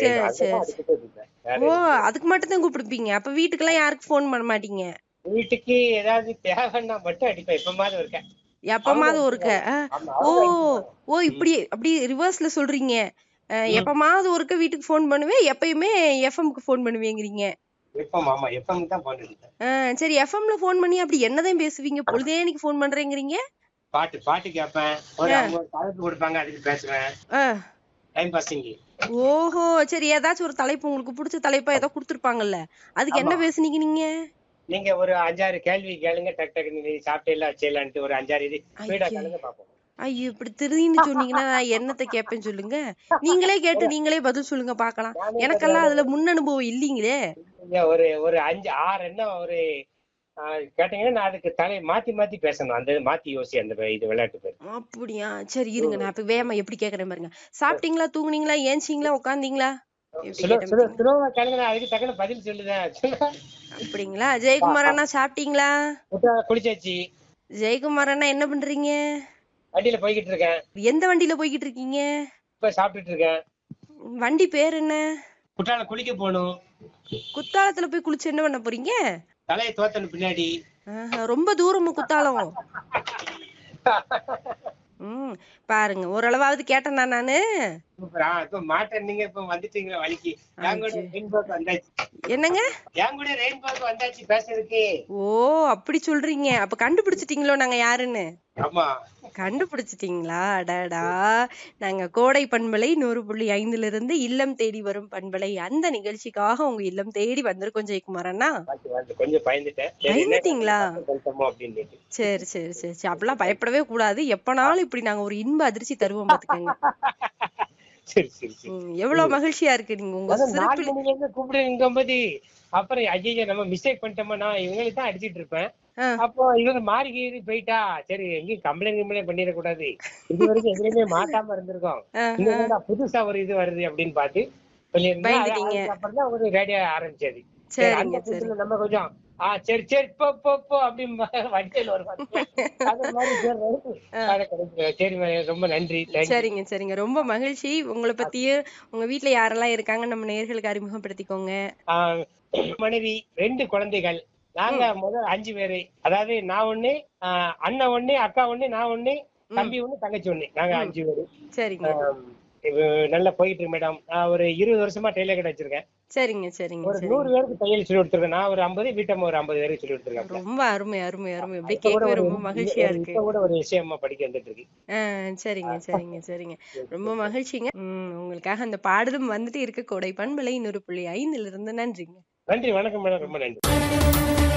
சரி, அதுதான் சரி. அடிச்சுட்டு இருப்பேன். வேற ஓ எதுவும் அதுக்கு மட்டும் தான் கூப்பிடுப்பீங்க அப்ப வீட்டுக்கெல்லாம் யாருக்கு ஃபோன் பண்ண மாட்டீங்க வீட்டுக்கு ஏதாவது தேவைன்னா மட்டும் அடிப்பேன் எப்பமாவது இருக்கேன் எப்பமாவது ஒருக்க ஆ, ஆமா, ஓ அவங்க அடிப்பாங்க. ஓ இப்படி அப்படி ரிவர்ஸ்ல சொல்றீங்க அஹ், எப்பமாவது ஒருக்க வீட்டுக்கு ஃபோன் பண்ணுவேன் எப்பயுமே எஃப்எம்க்கு ஃபோன் பண்ணுவேங்கிறீங்க எப்பம் ஆமா எப்பம் தான் பண்ணிருக்கேன் ஆ, சரி எஃப்எம்ல ஃபோன் பண்ணி அப்படி என்னதான் பேசுவீங்க பொழுதேனிக்கு ஃபோன் பண்றேங்கிறீங்க பாட்டு பாட்டு கேட்பேன் ஒரு அவங்க ஒரு தலைப்பு கொடுப்பாங்க அதுக்கு பேசுவேன் ஆ, டைம் பாசிங் ஓஹோ சரி ஏதாச்சும் ஒரு தலைப்பு உங்களுக்கு பிடிச்ச தலைப்பா ஏதோ கொடுத்துருப்பாங்கல்ல அதுக்கு என்ன ஆமா. பேசுனீங்க நீங்க நீங்க ஒரு அஞ்சாறு கேள்வி கேளுங்க டக் டக் நீ சாப்பிட்டே வச்சேலான்ட்டு ஒரு அஞ்சாறு இது ஸ்பீடா ஐயே. கேளுங்க பாப்போம் ஐயோ இப்படி திருதின்னு சொன்னீங்கன்னா நான் என்னத்த கேட்பேன் சொல்லுங்க நீங்களே கேட்டு நீங்களே பதில் சொல்லுங்க பார்க்கலாம் நானே எனக்கெல்லாம் அதுல முன் அனுபவம் இல்லீங்களே நீங்க ஒரு ஒரு அஞ்சு ஆறு என்ன ஒரு ஆ, கேட்டீங்கன்னா நான் அதுக்கு தலை மாத்தி மாத்தி பேசணும் அந்த மாத்தி யோசி அந்த இது விளையாட்டு பேர் அப்படியா சரி இருங்க நான் இப்ப வேகமா எப்படி கேக்குறேன் பாருங்க சாப்பிட்டீங்களா தூங்குனீங்களா ஏஞ்சிங்களா உட்காந்தீங்களா எப்படி சுலோ கேட்டேன் சுலோ பாத்தீங்களா? சுலோவா கேளுங்க நான் அதுக்கு தக்கன பதில் சொல்லுதேன் அப்படிங்களா ஜெயக்குமார் அண்ணா சாப்பிட்டீங்களா குளிச்சாச்சு ஜெயக்குமார் அண்ணா என்ன பண்றீங்க வண்டியில போய்கிட்டு இருக்கேன் எந்த வண்டியில போய்கிட்டு இருக்கீங்க இப்ப சாப்பிட்டுட்டு இருக்கேன் வண்டி பேர் என்ன குற்றாலம் குளிக்க போகணும் குத்தாலத்துல போய் குளிச்சு என்ன பண்ண போறீங்க தலையை தோத்தன பின்னாடி ஆஹா, ரொம்ப தூரமா குத்தாலம் ம் பாருங்க ஓரளவாவது கேட்டேனா நானு சூப்பர். ஆ, இப்ப மாட்டேன் நீங்க இப்ப வந்துட்டீங்களா வலிக்கு என் கூட ஆச்சு. ரெயின்போக்கு வந்தாச்சு என்னங்க என் கூட ரெயின்போக்கு வந்தாச்சு பேசுறதுக்கு ஓ அப்படி சொல்றீங்க அப்ப கண்டுபிடிச்சிட்டீங்களோ நாங்க யாருன்னு ஆமா கண்டுபிடிச்சிட்டீங்களா அடடா நாங்க கோடை பண்பலை நூறு புள்ளி ஐந்துல இருந்து இல்லம் தேடி வரும் பண்பலை அந்த நிகழ்ச்சிக்காக உங்க இல்லம் தேடி வந்திருக்கோம் ஜெயக்குமார் அண்ணா பாத்து, பாத்து, கொஞ்சம் பயந்துட்டேன் சரி, என்ன பயந்துட்டீங்களா? பண்ணிட்டோமோ அப்படின்னு சரி சரி சரி சரி அப்பெல்லாம் பயப்படவே கூடாது எப்பனாலும் இப்படி நாங்க ஒரு இன்ப அதிர்ச்சி தருவோம் பாத்துக்கோங்க சரி சரி சரி ம், எவ்வளவு மகிழ்ச்சியா இருக்கு நீங்க உங்க அதான் நாலு சிறப்பு மணில இருந்து கூப்பிடுங்கும் போது அப்புறம் ஐயோ நம்ம மிஸ்டேக் பண்ணிட்டோமா நான் இவங்களுக்கு தான் அடிச்சிட்டு இருப்பேன் ஆ. அப்போ இவங்க மாறி கீறி போயிட்டா சரி எங்கேயும் கம்ப்ளைண்ட் கம்ப்ளைண்ட் பண்ணிடக்கூடாது இது வரைக்கும் எதுலையுமே மாட்டாம இருந்திருக்கோம் ஆ, இந்த என்னடா புதுசா ஒரு இது வருது அப்படின்னு பார்த்து சொல்லியிருந்தா பயந்துட்டீங்க. அப்புறம் தான் ஒரு ரேடியோ ஆரம்பிச்சது சரி, சரிங்க அந்த சரி புதுசுல நம்ம கொஞ்சம் ஆ சரி சரி போ போ போ அப்படின்னு வண்டியில ஒரு அது மாதிரி சரி, அதை கிடைக்கல. சரி ம- ரொம்ப நன்றி தேங்க்யூ சரிங்க சரிங்க ரொம்ப மகிழ்ச்சி உங்களை பத்தியும் உங்க வீட்ல யாரெல்லாம் இருக்காங்க நம்ம நேயர்களுக்கு அறிமுகப்படுத்திக்கோங்க மனைவி ரெண்டு குழந்தைகள் நாங்க முதல் அஞ்சு பேரு அதாவது நான் ஒண்ணு ஆஹ் அண்ணன் ஒண்ணு அக்கா ஒண்ணு நான் ஒண்ணு தம்பி ஒண்ணு தங்கச்சி ஒண்ணு நாங்க அஞ்சு பேரு சரிங்க ஆம், இது நல்லா போயிட்டு இருக்கு மேடம் நான் ஒரு இருபது வருஷமா டெய்லர் கடை வச்சிருக்கேன் சரிங்க சரிங்க ஒரு சரிங்க நூறு பேருக்கு தையல் சொல்லி கொடுத்துருக்கேன் நான் ஒரு ஐம்பது வீட்டம்மா ஒரு ஐம்பது பேருக்கு சொல்லி கொடுத்துருக்கேன் ரொம்ப அருமை அருமை அருமை இப்படி இப்ப கூட கேட்கவே ஒரு ரொம்ப மகிழ்ச்சியா ஒரு- இருக்கு இப்ப கூட ஒரு விஷயமா படிக்க வந்துட்டு இருக்கு ஆ சரிங்க சரிங்க சரிங்க ரொம்ப மகிழ்ச்சிங்க ம் உங்களுக்காக அந்த பாடலும் வந்துட்டு இருக்க கோடை பண்பலை நூறு புள்ளி ஐந்துல இருந்து நன்றிங்க நன்றி வணக்கம் மேடம் ரொம்ப நன்றி